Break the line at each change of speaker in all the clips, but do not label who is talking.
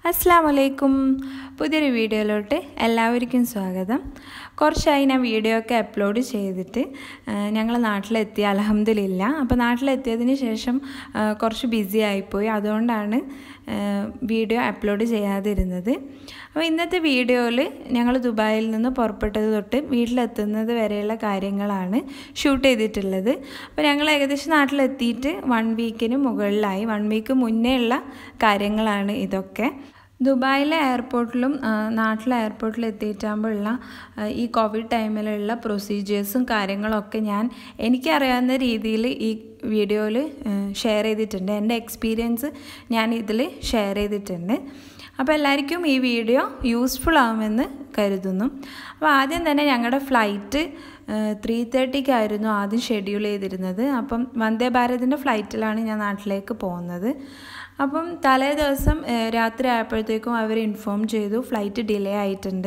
അസ്സാം വലൈക്കും പുതിയൊരു വീഡിയോയിലോട്ട് എല്ലാവർക്കും സ്വാഗതം കുറച്ചായി ഞാൻ വീഡിയോ ഒക്കെ അപ്ലോഡ് ചെയ്തിട്ട് ഞങ്ങൾ നാട്ടിലെത്തി അലഹമ്മദില്ല അപ്പോൾ നാട്ടിലെത്തിയതിന് ശേഷം ആ, കുറച്ച് ബിസി ആയിപ്പോയി അതുകൊണ്ടാണ് ആ, വീഡിയോ അപ്ലോഡ് ചെയ്യാതിരുന്നത് അപ്പോൾ ഇന്നത്തെ വീഡിയോയിൽ ഞങ്ങൾ ദുബായിൽ നിന്ന് പുറപ്പെട്ടത് തൊട്ട് വീട്ടിലെത്തുന്നത് വരെയുള്ള കാര്യങ്ങളാണ് ഷൂട്ട് ചെയ്തിട്ടുള്ളത് അപ്പോൾ ഞങ്ങൾ ഏകദേശം നാട്ടിലെത്തിയിട്ട് വൺ വീക്കിന് മുകളിലായി വൺ വീക്ക് മുന്നേ ഉള്ള കാര്യങ്ങളാണ് ഇതൊക്കെ ദുബായിലെ എയർപോർട്ടിലും ആ, നാട്ടിലെ എയർപോർട്ടിലും എത്തിയിട്ടാകുമ്പോഴുള്ള ആ, ഈ കോവിഡ് ടൈമിലുള്ള പ്രൊസീജിയേഴ്സും കാര്യങ്ങളൊക്കെ ഞാൻ എനിക്കറിയാവുന്ന രീതിയിൽ ഈ വീഡിയോയിൽ ഷെയർ ചെയ്തിട്ടുണ്ട് എൻ്റെ എക്സ്പീരിയൻസ് ഞാൻ ഇതിൽ ഷെയർ ചെയ്തിട്ടുണ്ട് അപ്പോൾ എല്ലാവർക്കും ഈ വീഡിയോ യൂസ്ഫുൾ ആകുമെന്ന് കരുതുന്നു അപ്പോൾ ആദ്യം തന്നെ ഞങ്ങളുടെ ഫ്ലൈറ്റ് ത്രീ തേർട്ടിക്കായിരുന്നു ആദ്യം ഷെഡ്യൂൾ ചെയ്തിരുന്നത് അപ്പം വന്ദേ ഭാരതിൻ്റെ ഫ്ലൈറ്റിലാണ് ഞാൻ നാട്ടിലേക്ക് പോകുന്നത് അപ്പം തലേ ദിവസം ഏഹ്, രാത്രി ആയപ്പോഴത്തേക്കും അവർ ഇൻഫോം ചെയ്തു ഫ്ലൈറ്റ് ഡിലേ ആയിട്ടുണ്ട്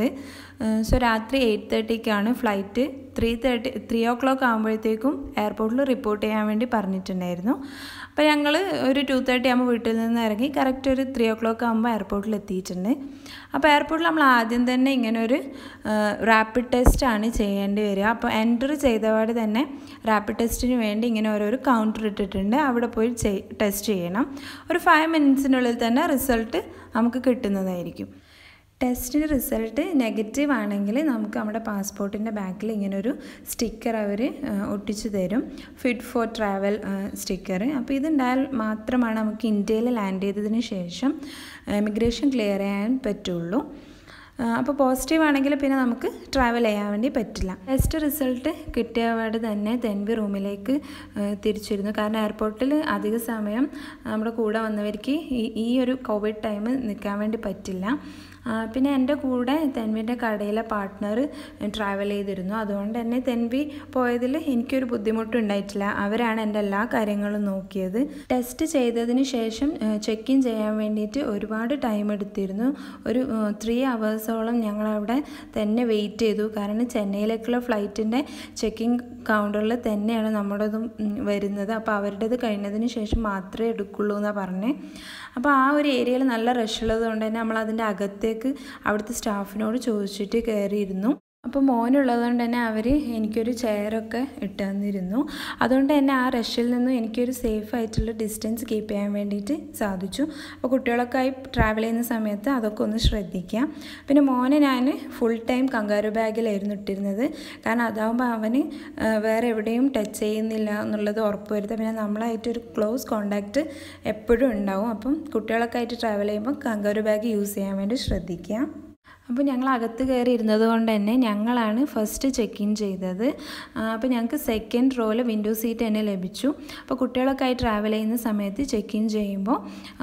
സോ രാത്രി എയ്റ്റ് തേർട്ടിക്കാണ് flight three thirty three o'clock ആകുമ്പോഴത്തേക്കും എയർപോർട്ടിൽ റിപ്പോർട്ട് ചെയ്യാൻ വേണ്ടി പറഞ്ഞിട്ടുണ്ടായിരുന്നു അപ്പോൾ ഞങ്ങൾ ഒരു ടു തേർട്ടി ആകുമ്പോൾ വീട്ടിൽ നിന്ന് ഇറങ്ങി കറക്റ്റ് ഒരു ത്രീ ഓ ക്ലോക്ക് ആകുമ്പോൾ എയർപോർട്ടിൽ എത്തിയിട്ടുണ്ട് അപ്പോൾ എയർപോർട്ടിൽ നമ്മൾ ആദ്യം തന്നെ ഇങ്ങനെ ഒരു റാപ്പിഡ് ടെസ്റ്റ് ആണ് ചെയ്യേണ്ടി വരിക അപ്പോൾ എൻ്റർ ചെയ്തപാട് തന്നെ റാപ്പിഡ് ടെസ്റ്റിന് വേണ്ടി ഇങ്ങനെ ഓരോരോ കൗണ്ടർ ഇട്ടിട്ടുണ്ട് അവിടെ പോയി ചെയ് ടെസ്റ്റ് ചെയ്യണം ഒരു ഫൈവ് മിനിറ്റ്സിനുള്ളിൽ തന്നെ റിസൾട്ട് നമുക്ക് കിട്ടുന്നതായിരിക്കും ടെസ്റ്റിന് റിസൾട്ട് നെഗറ്റീവ് ആണെങ്കിൽ നമുക്ക് നമ്മുടെ പാസ്പോർട്ടിൻ്റെ ബാക്കിൽ ഇങ്ങനെ ഒരു സ്റ്റിക്കർ അവർ ഒട്ടിച്ചു തരും ഫിറ്റ് ഫോർ ട്രാവൽ സ്റ്റിക്കർ അപ്പോൾ ഇതുണ്ടായാൽ മാത്രമാണ് നമുക്ക് ഇന്ത്യയിൽ ലാൻഡ് ചെയ്തതിന് ശേഷം ഇമിഗ്രേഷൻ ക്ലിയർ ചെയ്യാൻ പറ്റുള്ളൂ അപ്പോൾ പോസിറ്റീവ് ആണെങ്കിൽ പിന്നെ നമുക്ക് ട്രാവൽ ചെയ്യാൻ വേണ്ടി പറ്റില്ല ടെസ്റ്റ് റിസൾട്ട് കിട്ടിയ പാട് തന്നെ തെൻവി റൂമിലേക്ക് തിരിച്ചിരുന്നു കാരണം എയർപോർട്ടിൽ അധിക സമയം നമ്മുടെ കൂടെ വന്നവർക്ക് ഈ ഈ ഒരു കോവിഡ് ടൈം നിൽക്കാൻ വേണ്ടി പറ്റില്ല ആ, പിന്നെ എൻ്റെ കൂടെ തെൻവിൻ്റെ കടയിലെ പാർട്ട്ണർ ട്രാവൽ ചെയ്തിരുന്നു അതുകൊണ്ട് തന്നെ തെൻവി പോയതിൽ എനിക്കൊരു ബുദ്ധിമുട്ടുണ്ടായിട്ടില്ല അവരാണ് എൻ്റെ എല്ലാ കാര്യങ്ങളും നോക്കിയത് ടെസ്റ്റ് ചെയ്തതിന് ശേഷം ചെക്ക് ഇൻ ചെയ്യാൻ വേണ്ടിയിട്ട് ഒരുപാട് ടൈം എടുത്തിരുന്നു ഒരു ത്രീ അവേഴ്സോളം ഞങ്ങളവിടെ തന്നെ വെയിറ്റ് ചെയ്തു കാരണം ചെന്നൈയിലേക്കുള്ള ഫ്ലൈറ്റിൻ്റെ ചെക്കിംഗ് കൗണ്ടറിൽ തന്നെയാണ് നമ്മുടേതും ഉം, വരുന്നത് അപ്പോൾ അവരുടേത് കഴിഞ്ഞതിന് ശേഷം മാത്രമേ എടുക്കുള്ളൂ എന്നാണ് പറഞ്ഞത് അപ്പോൾ ആ ഒരു ഏരിയയിൽ നല്ല റഷ് ഉള്ളത് കൊണ്ട് തന്നെ നമ്മൾ അതിൻ്റെ അകത്തേക്ക് അവിടുത്തെ സ്റ്റാഫിനോട് ചോദിച്ചിട്ട് കയറിയിരുന്നു അപ്പോൾ മോനുള്ളത് കൊണ്ട് തന്നെ അവർ എനിക്കൊരു ചെയറൊക്കെ ഇട്ട് തന്നിരുന്നു അതുകൊണ്ട് തന്നെ ആ റഷിൽ നിന്നും എനിക്കൊരു സേഫ് ആയിട്ടുള്ള ഡിസ്റ്റൻസ് കീപ്പ് ചെയ്യാൻ വേണ്ടിയിട്ട് സാധിച്ചു അപ്പോൾ കുട്ടികളൊക്കെ ആയി ട്രാവൽ ചെയ്യുന്ന സമയത്ത് അതൊക്കെ ഒന്ന് ശ്രദ്ധിക്കാം പിന്നെ മോനെ ഞാൻ ഫുൾ ടൈം കങ്കാരു ബാഗിലായിരുന്നു ഇട്ടിരുന്നത് കാരണം അതാകുമ്പോൾ അവന് ആ, വേറെ എവിടെയും ടച്ച് ചെയ്യുന്നില്ല എന്നുള്ളത് ഉറപ്പ് വരുത്തുക പിന്നെ നമ്മളായിട്ടൊരു ക്ലോസ് കോണ്ടാക്റ്റ് എപ്പോഴും ഉണ്ടാവും അപ്പം കുട്ടികളൊക്കെ ആയിട്ട് ട്രാവൽ ചെയ്യുമ്പോൾ കങ്കാരു ബാഗ് യൂസ് ചെയ്യാൻ വേണ്ടി ശ്രദ്ധിക്കുക അപ്പോൾ ഞങ്ങൾ അകത്ത് കയറി ഇരുന്നത് കൊണ്ട് തന്നെ ഞങ്ങളാണ് ഫസ്റ്റ് ചെക്ക് ഇൻ ചെയ്തത് ആ, അപ്പോൾ ഞങ്ങൾക്ക് സെക്കൻഡ് റോയിൽ വിൻഡോ സീറ്റ് തന്നെ ലഭിച്ചു അപ്പോൾ കുട്ടികളൊക്കെ ആയി ട്രാവൽ ചെയ്യുന്ന സമയത്ത് ചെക്ക് ഇൻ ചെയ്യുമ്പോൾ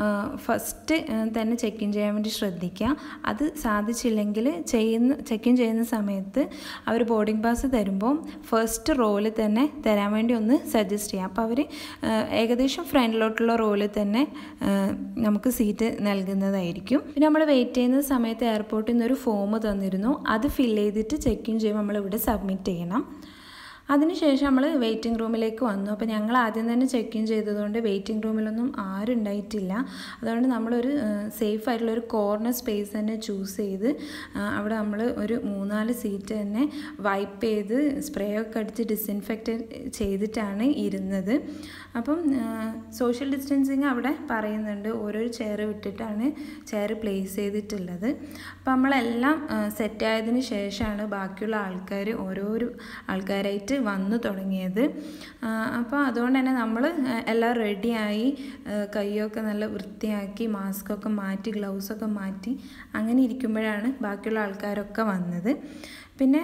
ഫസ്റ്റ് തന്നെ ചെക്ക് ഇൻ ചെയ്യാൻ വേണ്ടി ശ്രദ്ധിക്കുക അത് സാധിച്ചില്ലെങ്കിൽ ചെയ്യുന്ന ചെക്ക് ഇൻ ചെയ്യുന്ന സമയത്ത് അവർ ബോർഡിംഗ് പാസ് തരുമ്പോൾ ഫസ്റ്റ് റോയിൽ തന്നെ തരാൻ വേണ്ടി ഒന്ന് സജസ്റ്റ് ചെയ്യാം അപ്പോൾ അവർ ഏകദേശം ഫ്രണ്ടിലോട്ടുള്ള റോയിൽ തന്നെ ആ, നമുക്ക് സീറ്റ് നൽകുന്നതായിരിക്കും പിന്നെ നമ്മൾ വെയിറ്റ് ചെയ്യുന്ന സമയത്ത് എയർപോർട്ടിൽ നിന്ന് ഒരു ഫോം തന്നിരുന്നു അത് ഫിൽ ചെയ്തിട്ട് ചെക്ക് ഇൻ ചെയ്യുമ്പോൾ നമ്മളിവിടെ സബ്മിറ്റ് ചെയ്യണം അതിനുശേഷം നമ്മൾ വെയിറ്റിംഗ് റൂമിലേക്ക് വന്നു അപ്പോൾ ഞങ്ങൾ ആദ്യം തന്നെ ചെക്ക് ഇൻ ചെയ്തതുകൊണ്ട് വെയിറ്റിംഗ് റൂമിലൊന്നും ആരും ഉണ്ടായിട്ടില്ല അതുകൊണ്ട് നമ്മളൊരു സേഫ് ആയിട്ടുള്ള ഒരു കോർണർ സ്പേസ് തന്നെ ചൂസ് ചെയ്ത് ആ, അവിടെ നമ്മൾ ഒരു മൂന്നാല് സീറ്റ് തന്നെ വൈപ്പ് ചെയ്ത് സ്പ്രേ ഒക്കെ അടിച്ച് ഡിസിൻഫെക്റ്റ് ചെയ്തിട്ടാണ് ഇരുന്നത് അപ്പം സോഷ്യൽ ഡിസ്റ്റൻസിങ് അവിടെ പറയുന്നുണ്ട് ഓരോ ചെയർ വിട്ടിട്ടാണ് ചെയർ പ്ലേസ് ചെയ്തിട്ടുള്ളത് അപ്പം നമ്മളെല്ലാം സെറ്റ് ആയതിനു ശേഷമാണ് ബാക്കിയുള്ള ആൾക്കാർ ഓരോരോ ആൾക്കാരായിട്ട് വന്നു തുടങ്ങിയത് ആ, അപ്പോൾ അതുകൊണ്ട് തന്നെ നമ്മൾ എല്ലാം റെഡിയായി കൈയൊക്കെ നല്ല വൃത്തിയാക്കി മാസ്കൊക്കെ മാറ്റി ഗ്ലൗസൊക്കെ മാറ്റി അങ്ങനെ ഇരിക്കുമ്പോഴാണ് ബാക്കിയുള്ള ആൾക്കാരൊക്കെ വന്നത് പിന്നെ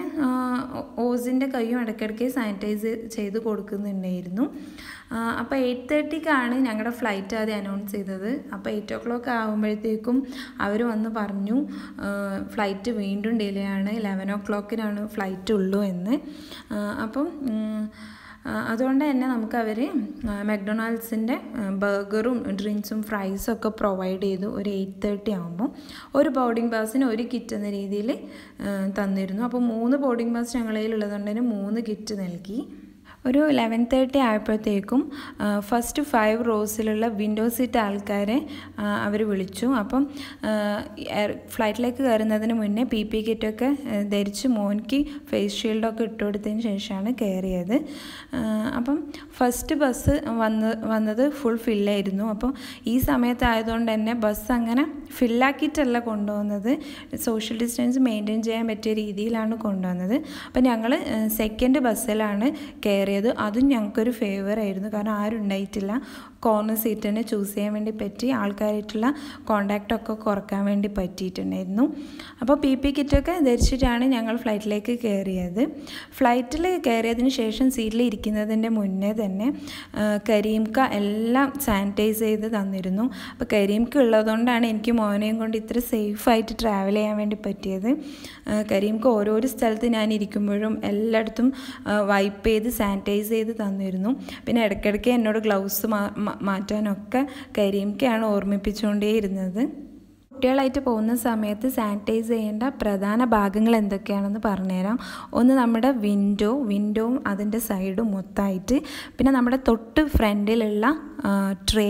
ഓസിൻ്റെ കൈയും ഇടയ്ക്കിടയ്ക്ക് സാനിറ്റൈസ് ചെയ്ത് കൊടുക്കുന്നുണ്ടായിരുന്നു അപ്പോൾ എയ്റ്റ് തേർട്ടിക്കാണ് ഞങ്ങളുടെ ഫ്ലൈറ്റ് ആദ്യം അനൗൺസ് ചെയ്തത് അപ്പോൾ എയ്റ്റ് ഓ ക്ലോക്ക് ആകുമ്പോഴത്തേക്കും അവർ വന്ന് പറഞ്ഞു ഫ്ലൈറ്റ് വീണ്ടും ഡിലേ ആണ് ലെവൻ ഓ ക്ലോക്കിനാണ് ഫ്ലൈറ്റ് ഉള്ളൂ എന്ന് ആ, അപ്പം ഉം, ആ, അതുകൊണ്ട് തന്നെ നമുക്ക് അവർ മക്ഡൊണാൾഡ്സിൻ്റെ ബർഗറും ഡ്രിങ്ക്സും ഫ്രൈസും ഒക്കെ പ്രൊവൈഡ് ചെയ്തു ഒരു എയ്റ്റ് തേർട്ടി ആകുമ്പോൾ ഒരു ബോർഡിംഗ് പാസിന് ഒരു കിറ്റ് എന്ന രീതിയിൽ തന്നിരുന്നു അപ്പോൾ മൂന്ന് ബോർഡിംഗ് പാസ് ഞങ്ങളുടെ കയ്യിലുള്ളതുകൊണ്ട് തന്നെ മൂന്ന് കിറ്റ് നൽകി ഒരു ലെവൻ തേർട്ടി ആയപ്പോഴത്തേക്കും ഫസ്റ്റ് ഫൈവ് റോസിലുള്ള വിൻഡോ സീറ്റ് ആൾക്കാരെ അവർ വിളിച്ചു അപ്പം ഫ്ലൈറ്റിലേക്ക് കയറുന്നതിന് മുന്നേ പി പി കിറ്റൊക്കെ ധരിച്ച് മോനിക്ക് ഫേസ് ഷീൽഡൊക്കെ ഇട്ട് കൊടുത്തതിന് ശേഷമാണ് കയറിയത് അപ്പം ഫസ്റ്റ് ബസ് വന്ന് വന്നത് ഫുൾ ഫില്ലായിരുന്നു അപ്പോൾ ഈ സമയത്തായതുകൊണ്ട് തന്നെ ബസ് അങ്ങനെ ഫില്ലാക്കിയിട്ടല്ല കൊണ്ടുവന്നത് സോഷ്യൽ ഡിസ്റ്റൻസ് മെയിൻറ്റെയിൻ ചെയ്യാൻ പറ്റിയ രീതിയിലാണ് കൊണ്ടുവന്നത് അപ്പോൾ ഞങ്ങൾ സെക്കൻഡ് ബസ്സിലാണ് കയറിയത് അതും ഞങ്ങൾക്കൊരു ഫേവർ ആയിരുന്നു കാരണം ആരും ഉണ്ടായിട്ടില്ല കോർണർ സീറ്റ് തന്നെ ചൂസ് ചെയ്യാൻ വേണ്ടി പറ്റി ആൾക്കാരായിട്ടുള്ള കോണ്ടാക്റ്റ് ഒക്കെ കുറക്കാൻ വേണ്ടി പറ്റിയിട്ടുണ്ടായിരുന്നു അപ്പോൾ പി പി കിറ്റൊക്കെ ധരിച്ചിട്ടാണ് ഞങ്ങൾ ഫ്ലൈറ്റിലേക്ക് കയറിയത് ഫ്ലൈറ്റിൽ കയറിയതിന് ശേഷം സീറ്റിൽ ഇരിക്കുന്നതിൻ്റെ മുന്നേ തന്നെ കരീംക്ക എല്ലാം സാനിറ്റൈസ് ചെയ്ത് തന്നിരുന്നു അപ്പോൾ കരീംക്ക ഉള്ളതുകൊണ്ടാണ് എനിക്ക് മോനെയും കൊണ്ട് ഇത്ര സേഫായിട്ട് ട്രാവൽ ചെയ്യാൻ വേണ്ടി പറ്റിയത് കരീംക്ക ഓരോരോ സ്ഥലത്ത് ഞാൻ ഇരിക്കുമ്പോഴും എല്ലായിടത്തും വൈപ്പ് ചെയ്ത് സാനിറ്റൈസ് ചെയ്ത് തന്നിരുന്നു പിന്നെ ഇടയ്ക്കിടയ്ക്ക് എന്നോട് ഗ്ലൗസ് മാറ്റാനൊക്കെ കരീംക്കയാണ് ഓർമ്മിപ്പിച്ചുകൊണ്ടേയിരുന്നത് കുട്ടികളായിട്ട് പോകുന്ന സമയത്ത് സാനിറ്റൈസ് ചെയ്യേണ്ട പ്രധാന ഭാഗങ്ങൾ എന്തൊക്കെയാണെന്ന് പറഞ്ഞുതരാം ഒന്ന് നമ്മുടെ വിൻഡോ വിൻഡോവും അതിൻ്റെ സൈഡും മൊത്തമായിട്ട് പിന്നെ നമ്മുടെ തൊട്ട് ഫ്രണ്ടിലുള്ള ട്രേ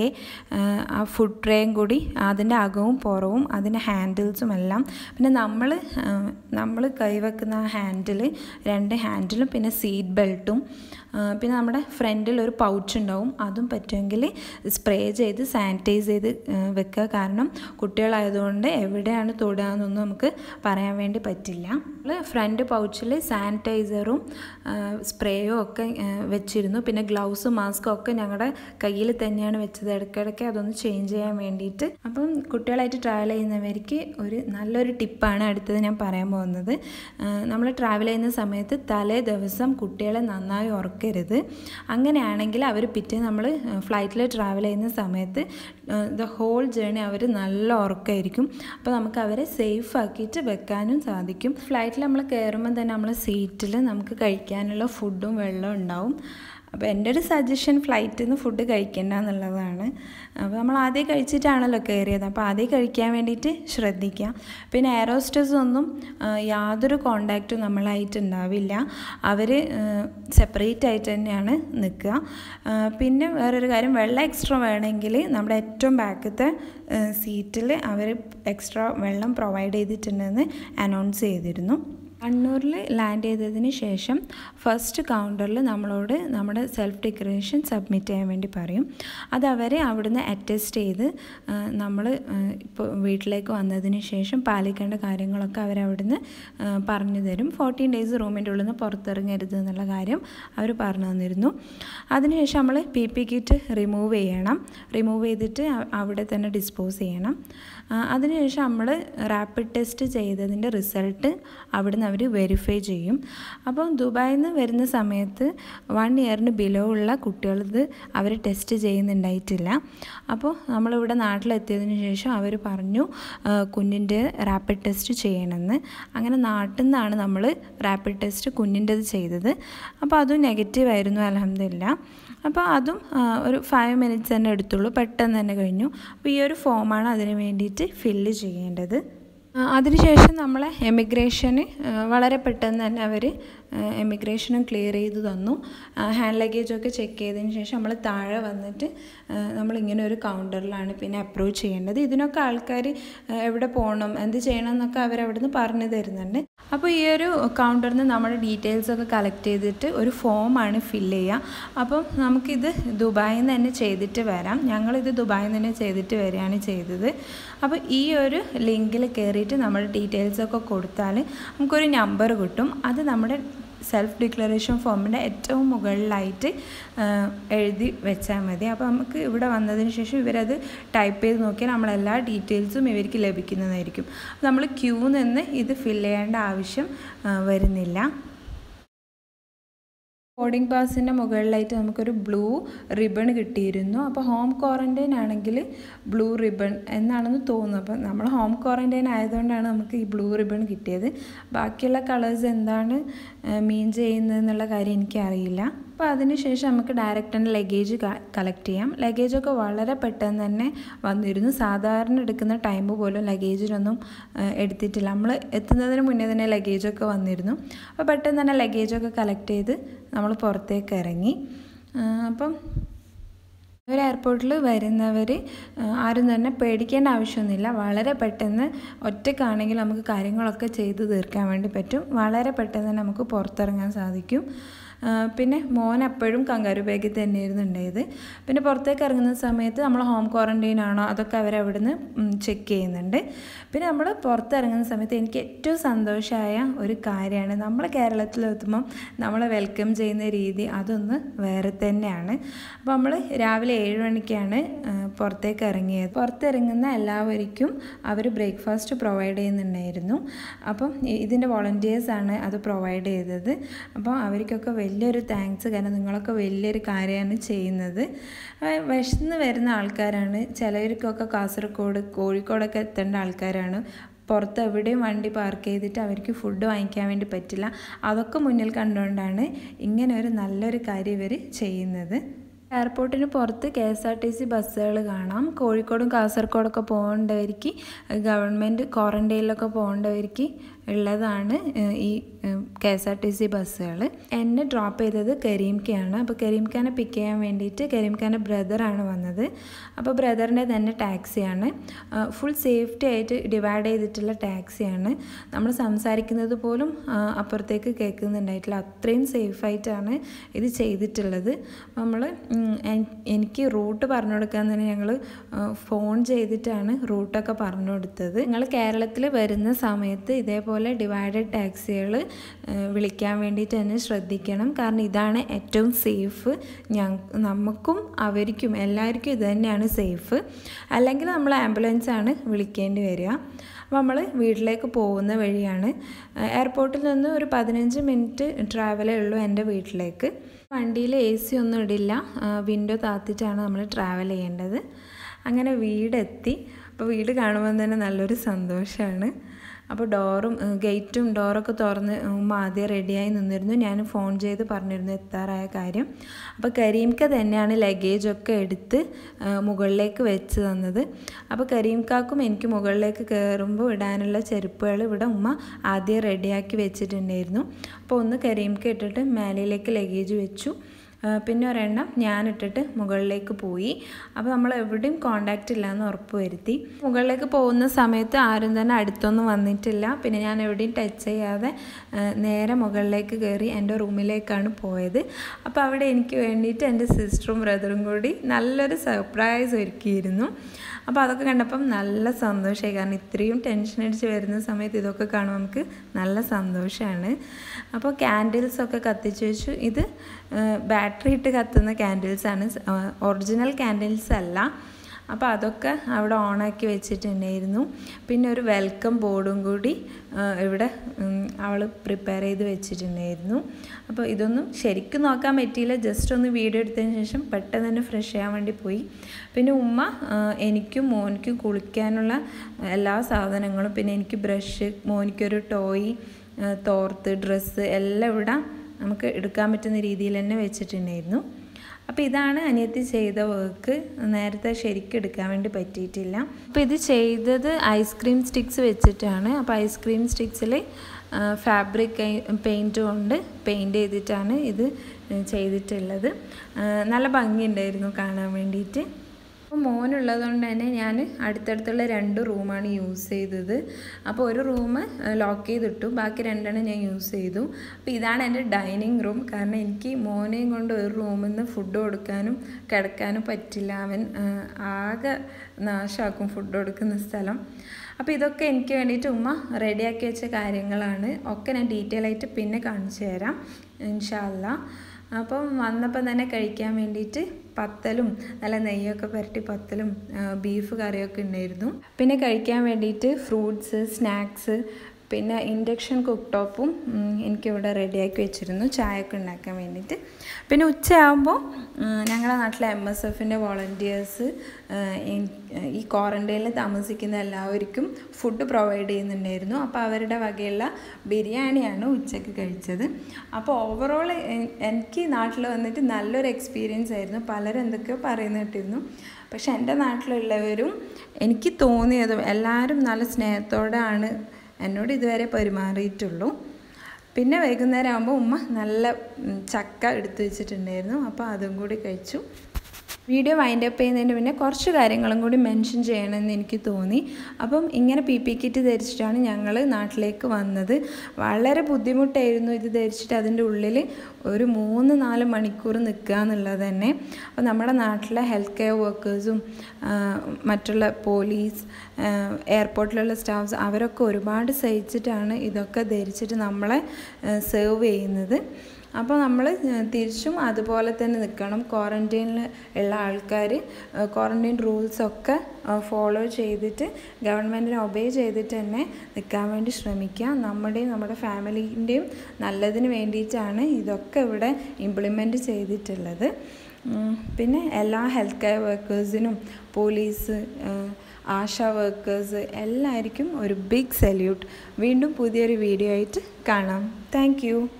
ആ ഫുഡ് ട്രേയും കൂടി അതിൻ്റെ അകവും പുറവും അതിൻ്റെ ഹാൻഡിൽസും എല്ലാം പിന്നെ നമ്മൾ നമ്മൾ കൈവെക്കുന്ന ഹാൻഡിൽ രണ്ട് ഹാൻഡിലും പിന്നെ സീറ്റ് ബെൽറ്റും പിന്നെ നമ്മുടെ ഫ്രണ്ടിൽ ഒരു പൗച്ച് ഉണ്ടാവും അതും പറ്റുമെങ്കിൽ സ്പ്രേ ചെയ്ത് സാനിറ്റൈസ് ചെയ്ത് വെക്കുക കാരണം കുട്ടികളായതുകൊണ്ട് എവിടെയാണ് തൊടുകയെന്നൊന്നും നമുക്ക് പറയാൻ വേണ്ടി പറ്റില്ല ഫ്രണ്ട് പൗച്ചിൽ സാനിറ്റൈസറും സ്പ്രേയും ഒക്കെ വെച്ചിരുന്നു പിന്നെ ഗ്ലൗസും മാസ്കും ഒക്കെ ഞങ്ങളുടെ കയ്യിൽ തന്നെയാണ് വെച്ചത് ഇടയ്ക്കിടയ്ക്ക് അതൊന്ന് ചേഞ്ച് ചെയ്യാൻ വേണ്ടിയിട്ട് അപ്പം കുട്ടികളായിട്ട് ട്രാവൽ ചെയ്യുന്നവർക്ക് ഒരു നല്ലൊരു ടിപ്പാണ് അടുത്തത് ഞാൻ പറയാൻ പോകുന്നത് നമ്മൾ ട്രാവൽ ചെയ്യുന്ന സമയത്ത് തലേ ദിവസം കുട്ടികളെ നന്നായി ഉറക്കരുത് അങ്ങനെയാണെങ്കിൽ അവർ പിറ്റേ നമ്മൾ ഫ്ലൈറ്റിൽ ട്രാവൽ ചെയ്യുന്ന സമയത്ത് ദ ഹോൾ ജേണി അവർ നല്ല ഉറക്കമായിരിക്കും അപ്പോൾ നമുക്ക് അവരെ സേഫ് ആക്കിയിട്ട് വെക്കാനും സാധിക്കും ഫ്ലൈറ്റിൽ നമ്മൾ കയറുമ്പോൾ തന്നെ നമ്മൾ സീറ്റിൽ നമുക്ക് കഴിക്കാനുള്ള ഫുഡും വെള്ളവും ഉണ്ടാവും അപ്പോൾ എൻ്റെ ഒരു സജഷൻ ഫ്ലൈറ്റിൽ നിന്ന് ഫുഡ് കഴിക്കേണ്ട എന്നുള്ളതാണ് അപ്പോൾ നമ്മൾ ആദ്യം കഴിച്ചിട്ടാണല്ലോ കയറിയത് അപ്പോൾ ആദ്യം കഴിക്കാൻ വേണ്ടിയിട്ട് ശ്രദ്ധിക്കുക പിന്നെ എയറോസ്റ്റേഴ്സ് ഒന്നും യാതൊരു കോണ്ടാക്റ്റും നമ്മളായിട്ട് ഉണ്ടാവില്ല അവർ സെപ്പറേറ്റ് ആയിട്ട് തന്നെയാണ് നിൽക്കുക പിന്നെ വേറൊരു കാര്യം വെള്ളം എക്സ്ട്രാ വേണമെങ്കിൽ നമ്മുടെ ഏറ്റവും ബാക്കത്തെ സീറ്റിൽ അവർ എക്സ്ട്രാ വെള്ളം പ്രൊവൈഡ് ചെയ്തിട്ടുണ്ടെന്ന് അനൗൺസ് ചെയ്തിരുന്നു കണ്ണൂരിൽ ലാൻഡ് ചെയ്തതിന് ശേഷം ഫസ്റ്റ് കൗണ്ടറിൽ നമ്മളോട് നമ്മുടെ സെൽഫ് ഡിക്ലറേഷൻ സബ്മിറ്റ് ചെയ്യാൻ വേണ്ടി പറയും അത് അവരെ അവിടുന്ന് അറ്റസ്റ്റ് ചെയ്ത് നമ്മൾ ഇപ്പോൾ വീട്ടിലേക്ക് വന്നതിന് ശേഷം പാലിക്കേണ്ട കാര്യങ്ങളൊക്കെ അവരവിടുന്ന് പറഞ്ഞു തരും ഫോർട്ടീൻ ഡേയ്സ് റൂമിൻ്റെ ഉള്ളിൽ നിന്ന് പുറത്തിറങ്ങരുത് എന്നുള്ള കാര്യം അവർ പറഞ്ഞു തന്നിരുന്നു അതിനുശേഷം നമ്മൾ പി പി കിറ്റ് റിമൂവ് ചെയ്യണം റിമൂവ് ചെയ്തിട്ട് അവിടെ തന്നെ ഡിസ്പോസ് ചെയ്യണം അതിനുശേഷം നമ്മൾ റാപ്പിഡ് ടെസ്റ്റ് ചെയ്തതിൻ്റെ റിസൾട്ട് അവിടുന്ന് അവർ വെരിഫൈ ചെയ്യും അപ്പോൾ ദുബായിൽ നിന്ന് വരുന്ന സമയത്ത് വൺ ഇയറിന് ബിലോ ഉള്ള കുട്ടികളത് അവർ ടെസ്റ്റ് ചെയ്യുന്നുണ്ടായിട്ടില്ല അപ്പോൾ നമ്മളിവിടെ നാട്ടിലെത്തിയതിന് ശേഷം അവർ പറഞ്ഞു കുഞ്ഞിൻ്റെ റാപ്പിഡ് ടെസ്റ്റ് ചെയ്യണമെന്ന് അങ്ങനെ നാട്ടിൽ നിന്നാണ് നമ്മൾ റാപ്പിഡ് ടെസ്റ്റ് കുഞ്ഞിൻ്റെത് ചെയ്തത് അപ്പോൾ അതും നെഗറ്റീവ് ആയിരുന്നു അലഹമില്ല അപ്പോൾ അതും ഒരു ഫൈവ് മിനിറ്റ്സ് തന്നെ എടുത്തുള്ളൂ പെട്ടെന്ന് തന്നെ കഴിഞ്ഞു അപ്പോൾ ഈ ഒരു ഫോമാണ് അതിന് വേണ്ടിയിട്ട് ഫില്ല് ചെയ്യേണ്ടത് അതിനുശേഷം നമ്മളെ എമിഗ്രേഷന് വളരെ പെട്ടെന്ന് തന്നെ അവർ എമിഗ്രേഷനും ക്ലിയർ ചെയ്ത് തന്നു ഹാൻഡ് ലഗേജൊക്കെ ചെക്ക് ചെയ്തതിന് ശേഷം നമ്മൾ താഴെ വന്നിട്ട് നമ്മളിങ്ങനെ ഒരു കൗണ്ടറിലാണ് പിന്നെ അപ്രോച്ച് ചെയ്യേണ്ടത് ഇതിനൊക്കെ ആൾക്കാർ എവിടെ പോകണം എന്ത് ചെയ്യണം എന്നൊക്കെ അവരവിടുന്ന് പറഞ്ഞു തരുന്നുണ്ട് അപ്പോൾ ഈ ഒരു കൗണ്ടറിൽ നിന്ന് നമ്മുടെ ഡീറ്റെയിൽസ് ഒക്കെ കളക്ട് ചെയ്തിട്ട് ഒരു ഫോമാണ് ഫില്ല് ചെയ്യുക അപ്പം നമുക്കിത് ദുബായിൽ നിന്ന് തന്നെ ചെയ്തിട്ട് വരാം ഞങ്ങളിത് ദുബായിൽ നിന്ന് തന്നെ ചെയ്തിട്ട് വരികയാണ് ചെയ്തത് അപ്പോൾ ഈ ഒരു ലിങ്കിൽ കയറിയിട്ട് നമ്മുടെ ഡീറ്റെയിൽസ് ഒക്കെ കൊടുത്താൽ നമുക്കൊരു നമ്പർ കിട്ടും അത് നമ്മുടെ സെൽഫ് ഡിക്ലറേഷൻ ഫോമിൻ്റെ ഏറ്റവും മുകളിലായിട്ട് എഴുതി വെച്ചാൽ മതി അപ്പോൾ നമുക്ക് ഇവിടെ വന്നതിന് ശേഷം ഇവരത് ടൈപ്പ് ചെയ്ത് നോക്കിയാൽ നമ്മളെല്ലാ ഡീറ്റെയിൽസും ഇവർക്ക് ലഭിക്കുന്നതായിരിക്കും നമ്മൾ ക്യൂ നിന്ന് ഇത് ഫില്ല് ചെയ്യേണ്ട ആവശ്യം വരുന്നില്ല ബോർഡിംഗ് പാസിൻ്റെ മുകളിലായിട്ട് നമുക്കൊരു ബ്ലൂ റിബൺ കിട്ടിയിരുന്നു അപ്പോൾ ഹോം ക്വാറൻറ്റൈൻ ആണെങ്കിൽ ബ്ലൂ റിബൺ എന്നാണെന്ന് തോന്നുന്നു അപ്പോൾ നമ്മൾ ഹോം ക്വാറൻറ്റൈൻ ആയതുകൊണ്ടാണ് നമുക്ക് ഈ ബ്ലൂ റിബൺ കിട്ടിയത് ബാക്കിയുള്ള കളേഴ്സ് എന്താണ് മീൻ ചെയ്യുന്നത് എന്നുള്ള കാര്യം എനിക്കറിയില്ല അപ്പോൾ അതിനുശേഷം നമുക്ക് ഡയറക്റ്റ് തന്നെ ലഗേജ് കളക്ട് ചെയ്യാം ലഗേജൊക്കെ വളരെ പെട്ടെന്ന് തന്നെ വന്നിരുന്നു സാധാരണ എടുക്കുന്ന ടൈം പോലും ലഗേജിനൊന്നും എടുത്തിട്ടില്ല നമ്മൾ എത്തുന്നതിന് മുന്നേ തന്നെ ലഗേജൊക്കെ വന്നിരുന്നു അപ്പോൾ പെട്ടെന്ന് തന്നെ ലഗേജൊക്കെ കളക്ട് ചെയ്ത് നമ്മൾ പുറത്തേക്ക് ഇറങ്ങി അപ്പം ഒരു എയർപോർട്ടിൽ വരുന്നവർ ആരും തന്നെ പേടിക്കേണ്ട ആവശ്യമൊന്നുമില്ല വളരെ പെട്ടെന്ന് ഒറ്റക്കാണെങ്കിൽ നമുക്ക് കാര്യങ്ങളൊക്കെ ചെയ്ത് തീർക്കാൻ വേണ്ടി പറ്റും വളരെ പെട്ടെന്ന് തന്നെ നമുക്ക് പുറത്തിറങ്ങാൻ സാധിക്കും പിന്നെ മോൻ എപ്പോഴും കങ്കാരു ബാഗിൽ തന്നെയായിരുന്നു ഉണ്ടായത് പിന്നെ പുറത്തേക്ക് ഇറങ്ങുന്ന സമയത്ത് നമ്മൾ ഹോം ക്വാറൻറ്റൈൻ ആണോ അതൊക്കെ അവർ അവിടുന്ന് ചെക്ക് ചെയ്യുന്നുണ്ട് പിന്നെ നമ്മൾ പുറത്തിറങ്ങുന്ന സമയത്ത് എനിക്ക് ഏറ്റവും സന്തോഷമായ ഒരു കാര്യമാണ് നമ്മൾ കേരളത്തിലെത്തുമ്പം നമ്മളെ വെൽക്കം ചെയ്യുന്ന രീതി അതൊന്ന് വേറെ തന്നെയാണ് അപ്പോൾ നമ്മൾ രാവിലെ ഏഴ് മണിക്കാണ് പുറത്തേക്ക് ഇറങ്ങിയത് പുറത്തിറങ്ങുന്ന എല്ലാവർക്കും അവർ ബ്രേക്ക്ഫാസ്റ്റ് പ്രൊവൈഡ് ചെയ്യുന്നുണ്ടായിരുന്നു അപ്പം ഇതിൻ്റെ വോളണ്ടിയേഴ്സാണ് അത് പ്രൊവൈഡ് ചെയ്തത് അപ്പോൾ അവർക്കൊക്കെ വലിയൊരു താങ്ക്സ് കാരണം നിങ്ങളൊക്കെ വലിയൊരു കാര്യമാണ് ചെയ്യുന്നത് വിശന്ന് വരുന്ന ആൾക്കാരാണ് ചിലവർക്കൊക്കെ കാസർഗോഡ് കോഴിക്കോടൊക്കെ എത്തേണ്ട ആൾക്കാരാണ് പുറത്ത് എവിടെയും വണ്ടി പാർക്ക് ചെയ്തിട്ട് അവർക്ക് ഫുഡ് വാങ്ങിക്കാൻ വേണ്ടി പറ്റില്ല അതൊക്കെ മുന്നിൽ കണ്ടുകൊണ്ടാണ് ഇങ്ങനെ ഒരു നല്ലൊരു കാര്യം ഇവർ ചെയ്യുന്നത് എയർപോർട്ടിന് പുറത്ത് K S R T C ബസ്സുകൾ കാണാം കോഴിക്കോടും കാസർഗോഡൊക്കെ പോകേണ്ടവർക്ക് ഗവൺമെൻറ് ക്വാറൻറ്റൈനിലൊക്കെ പോകേണ്ടവർക്ക് ഉള്ളതാണ് ഈ K S R T C ബസ്സുകൾ എന്നെ ഡ്രോപ്പ് ചെയ്തത് കരീംക്കയാണ് അപ്പോൾ കരീംഖാനെ പിക്ക് ചെയ്യാൻ വേണ്ടിയിട്ട് കരീംഖാൻ്റെ ബ്രദറാണ് വന്നത് അപ്പോൾ ബ്രദറിൻ്റെ തന്നെ ടാക്സിയാണ് ഫുൾ സേഫ്റ്റി ആയിട്ട് ഡിവൈഡ് ചെയ്തിട്ടുള്ള ടാക്സിയാണ് നമ്മൾ സംസാരിക്കുന്നത് പോലും അപ്പുറത്തേക്ക് കേൾക്കുന്നുണ്ടായിട്ടില്ല അത്രയും സേഫായിട്ടാണ് ഇത് ചെയ്തിട്ടുള്ളത് നമ്മൾ എനിക്ക് റൂട്ട് പറഞ്ഞു കൊടുക്കാൻ തന്നെ ഞങ്ങൾ ഫോൺ ചെയ്തിട്ടാണ് റൂട്ടൊക്കെ പറഞ്ഞു കൊടുത്തത് നിങ്ങൾ കേരളത്തിൽ വരുന്ന സമയത്ത് ഇതേപോലെ ഡിവൈഡഡ് ടാക്സികൾ വിളിക്കാൻ വേണ്ടിയിട്ട് തന്നെ ശ്രദ്ധിക്കണം കാരണം ഇതാണ് ഏറ്റവും സേഫ് ഞ നമുക്കും അവർക്കും എല്ലാവർക്കും ഇത് തന്നെയാണ് സേഫ് അല്ലെങ്കിൽ നമ്മൾ ആംബുലൻസ് ആണ് വിളിക്കേണ്ടി വരിക അപ്പോൾ നമ്മൾ വീട്ടിലേക്ക് പോകുന്ന വഴിയാണ് എയർപോർട്ടിൽ നിന്ന് ഒരു പതിനഞ്ച് മിനിറ്റ് ട്രാവലേ ഉള്ളൂ എൻ്റെ വീട്ടിലേക്ക് വണ്ടിയിൽ എ സി ഒന്നും ഇടില്ല വിൻഡോ താത്തിട്ടാണ് നമ്മൾ ട്രാവൽ ചെയ്യേണ്ടത് അങ്ങനെ വീടെത്തി അപ്പോൾ വീട് കാണുമ്പോൾ തന്നെ നല്ലൊരു സന്തോഷമാണ് അപ്പോൾ ഡോറും ഗേറ്റും ഡോറൊക്കെ തുറന്ന് ഉമ്മ ആദ്യം റെഡിയായി നിന്നിരുന്നു ഞാൻ ഫോൺ ചെയ്ത് പറഞ്ഞിരുന്നു എത്താറായ കാര്യം അപ്പോൾ കരീംക്ക തന്നെയാണ് ലഗേജൊക്കെ എടുത്ത് മുകളിലേക്ക് വെച്ച് തന്നത് അപ്പോൾ കരീംക്കാക്കും എനിക്ക് മുകളിലേക്ക് കയറുമ്പോൾ ഇടാനുള്ള ചെരുപ്പുകൾ ഇവിടെ ഉമ്മ ആദ്യം റെഡിയാക്കി വെച്ചിട്ടുണ്ടായിരുന്നു അപ്പോൾ ഒന്ന് കരീംക്ക ഇട്ടിട്ട് മേലയിലേക്ക് ലഗേജ് വെച്ചു പിന്നെ ഒരെണ്ണം ഞാനിട്ടിട്ട് മുകളിലേക്ക് പോയി അപ്പോൾ നമ്മൾ എവിടെയും കോണ്ടാക്റ്റ് ഇല്ലയെന്ന് ഉറപ്പ് വരുത്തി മുകളിലേക്ക് പോകുന്ന സമയത്ത് ആരും തന്നെ അടുത്തൊന്നും വന്നിട്ടില്ല പിന്നെ ഞാൻ എവിടെയും ടച്ച് ചെയ്യാതെ നേരെ മുകളിലേക്ക് കയറി എൻ്റെ റൂമിലേക്കാണ് പോയത് അപ്പോൾ അവിടെ എനിക്ക് വേണ്ടിയിട്ട് എൻ്റെ സിസ്റ്ററും ബ്രദറും കൂടി നല്ലൊരു സർപ്രൈസ് ഒരുക്കിയിരുന്നു അപ്പോൾ അതൊക്കെ കണ്ടപ്പം നല്ല സന്തോഷമായി കാരണം ഇത്രയും ടെൻഷൻ അടിച്ച് വരുന്ന സമയത്ത് ഇതൊക്കെ കാണുമ്പോൾ നമുക്ക് നല്ല സന്തോഷമാണ് അപ്പോൾ ക്യാൻഡിൽസൊക്കെ കത്തിച്ച് വെച്ചു ഇത് ബാറ്ററി ഇട്ട് കത്തുന്ന ക്യാൻഡിൽസാണ് ഒറിജിനൽ ക്യാൻഡിൽസ് അല്ല അപ്പോൾ അതൊക്കെ അവിടെ ഓണാക്കി വെച്ചിട്ടുണ്ടായിരുന്നു പിന്നെ ഒരു വെൽക്കം ബോർഡും കൂടി ഇവിടെ അവൾ പ്രിപ്പയർ ചെയ്ത് വെച്ചിട്ടുണ്ടായിരുന്നു അപ്പോൾ ഇതൊന്നും ശരിക്കും നോക്കാൻ പറ്റിയില്ല ജസ്റ്റ് ഒന്ന് വീഡിയോ എടുത്തതിന് ശേഷം പെട്ടെന്ന് തന്നെ ഫ്രഷ് ചെയ്യാൻ വേണ്ടി പോയി പിന്നെ ഉമ്മ എനിക്കും മോനിക്കും കുളിക്കാനുള്ള എല്ലാ സാധനങ്ങളും പിന്നെ എനിക്ക് ബ്രഷ് മോനിക്കൊരു ടോയ് തോർത്ത് ഡ്രസ്സ് എല്ലാം ഇവിടെ നമുക്ക് എടുക്കാൻ പറ്റുന്ന രീതിയിൽ തന്നെ വെച്ചിട്ടുണ്ടായിരുന്നു അപ്പോൾ ഇതാണ് അനിയത്തി ചെയ്ത വർക്ക് നേരത്തെ ശരിക്കും എടുക്കാൻ വേണ്ടി പറ്റിയിട്ടില്ല അപ്പോൾ ഇത് ചെയ്തത് ഐസ്ക്രീം സ്റ്റിക്സ് വെച്ചിട്ടാണ് അപ്പോൾ ഐസ്ക്രീം സ്റ്റിക്സിൽ ഫാബ്രിക് പെയിൻറ്റ് കൊണ്ട് പെയിൻറ്റ് ചെയ്തിട്ടാണ് ഇത് ചെയ്തിട്ടുള്ളത് നല്ല ഭംഗിയുണ്ടായിരുന്നു കാണാൻ വേണ്ടിയിട്ട് അപ്പോൾ മോനുള്ളത് കൊണ്ട് തന്നെ ഞാൻ അടുത്തടുത്തുള്ള രണ്ട് റൂമാണ് യൂസ് ചെയ്തത് അപ്പോൾ ഒരു റൂം ലോക്ക് ചെയ്തിട്ടു ബാക്കി രണ്ടെണ്ണം ഞാൻ യൂസ് ചെയ്തു അപ്പോൾ ഇതാണ് എൻ്റെ ഡൈനിങ് റൂം കാരണം എനിക്ക് മോനെയും കൊണ്ട് ഒരു റൂമിൽ നിന്ന് ഫുഡ് കൊടുക്കാനും കിടക്കാനും പറ്റില്ല അവൻ ആകെ നാശമാക്കും ഫുഡ് കൊടുക്കുന്ന സ്ഥലം അപ്പോൾ ഇതൊക്കെ എനിക്ക് വേണ്ടിയിട്ട് ഉമ്മ റെഡിയാക്കി വെച്ച കാര്യങ്ങളാണ് ഒക്കെ ഞാൻ ഡീറ്റെയിൽ ആയിട്ട് പിന്നെ കാണിച്ചു തരാം ഇൻഷാല്ല അപ്പം വന്നപ്പം തന്നെ കഴിക്കാൻ വേണ്ടിയിട്ട് പത്തലും നല്ല നെയ്യൊക്കെ പുരട്ടി പത്തലും ബീഫ് കറിയൊക്കെ ഉണ്ടായിരുന്നു പിന്നെ കഴിക്കാൻ വേണ്ടിയിട്ട് ഫ്രൂട്ട്സ് സ്നാക്സ് പിന്നെ ഇൻഡക്ഷൻ കുക്ക് ടോപ്പും എനിക്കിവിടെ റെഡിയാക്കി വെച്ചിരുന്നു ചായയൊക്കെ ഉണ്ടാക്കാൻ വേണ്ടിയിട്ട് പിന്നെ ഉച്ചയാകുമ്പോൾ ഞങ്ങളുടെ നാട്ടിലെ എം എസ് എഫിൻ്റെ വോളണ്ടിയേഴ്സ് ഈ ക്വാറൻറ്റൈനിൽ താമസിക്കുന്ന എല്ലാവർക്കും ഫുഡ് പ്രൊവൈഡ് ചെയ്യുന്നുണ്ടായിരുന്നു അപ്പോൾ അവരുടെ വകയുള്ള ബിരിയാണിയാണ് ഉച്ചയ്ക്ക് കഴിച്ചത് അപ്പോൾ ഓവറോൾ എനിക്ക് നാട്ടിൽ വന്നിട്ട് നല്ലൊരു എക്സ്പീരിയൻസ് ആയിരുന്നു പലരും എന്തൊക്കെയോ പറയുന്ന കേട്ടിരുന്നു പക്ഷെ എൻ്റെ നാട്ടിലുള്ളവരും എനിക്ക് തോന്നിയതും എല്ലാവരും നല്ല സ്നേഹത്തോടെയാണ് എന്നോട് ഇതുവരെ പെരുമാറിയിട്ടുള്ളൂ പിന്നെ വൈകുന്നേരം ആകുമ്പോൾ ഉമ്മ നല്ല ചക്ക എടുത്തു വെച്ചിട്ടുണ്ടായിരുന്നു അപ്പോൾ അതും കൂടി കഴിച്ചു വീഡിയോ വൈൻഡ് അപ്പ് ചെയ്യുന്നതിന് പിന്നെ കുറച്ച് കാര്യങ്ങളും കൂടി മെൻഷൻ ചെയ്യണമെന്ന് എനിക്ക് തോന്നി അപ്പം ഇങ്ങനെ പി പി കിറ്റ് ധരിച്ചിട്ടാണ് ഞങ്ങൾ നാട്ടിലേക്ക് വന്നത് വളരെ ബുദ്ധിമുട്ടായിരുന്നു ഇത് ധരിച്ചിട്ട് അതിൻ്റെ ഉള്ളിൽ ഒരു മൂന്ന് നാല് മണിക്കൂർ നിൽക്കുക എന്നുള്ളത് തന്നെ അപ്പോൾ നമ്മുടെ നാട്ടിലെ ഹെൽത്ത് കെയർ വർക്കേഴ്സും മറ്റുള്ള പോലീസ് എയർപോർട്ടിലുള്ള സ്റ്റാഫ്സ് അവരൊക്കെ ഒരുപാട് സഹിച്ചിട്ടാണ് ഇതൊക്കെ ധരിച്ചിട്ട് നമ്മളെ സെർവ് ചെയ്യുന്നത് അപ്പോൾ നമ്മൾ തിരിച്ചും അതുപോലെ തന്നെ നിൽക്കണം ക്വാറൻറ്റൈനിൽ ഉള്ള ആൾക്കാർ ക്വാറൻറ്റൈൻ റൂൾസൊക്കെ ഫോളോ ചെയ്തിട്ട് ഗവൺമെൻറ്റിനെ ഒബേ ചെയ്തിട്ട് തന്നെ നിൽക്കാൻ വേണ്ടി ശ്രമിക്കുക നമ്മുടെയും നമ്മുടെ ഫാമിലീൻ്റെയും നല്ലതിന് വേണ്ടിയിട്ടാണ് ഇതൊക്കെ ഇവിടെ ഇംപ്ലിമെൻറ്റ് ചെയ്തിട്ടുള്ളത് പിന്നെ എല്ലാ ഹെൽത്ത് കെയർ വർക്കേഴ്സിനും പോലീസ് ആശാ വർക്കേഴ്സ് എല്ലാവർക്കും ഒരു ബിഗ് സല്യൂട്ട് വീണ്ടും പുതിയൊരു വീഡിയോ ആയിട്ട് കാണാം താങ്ക്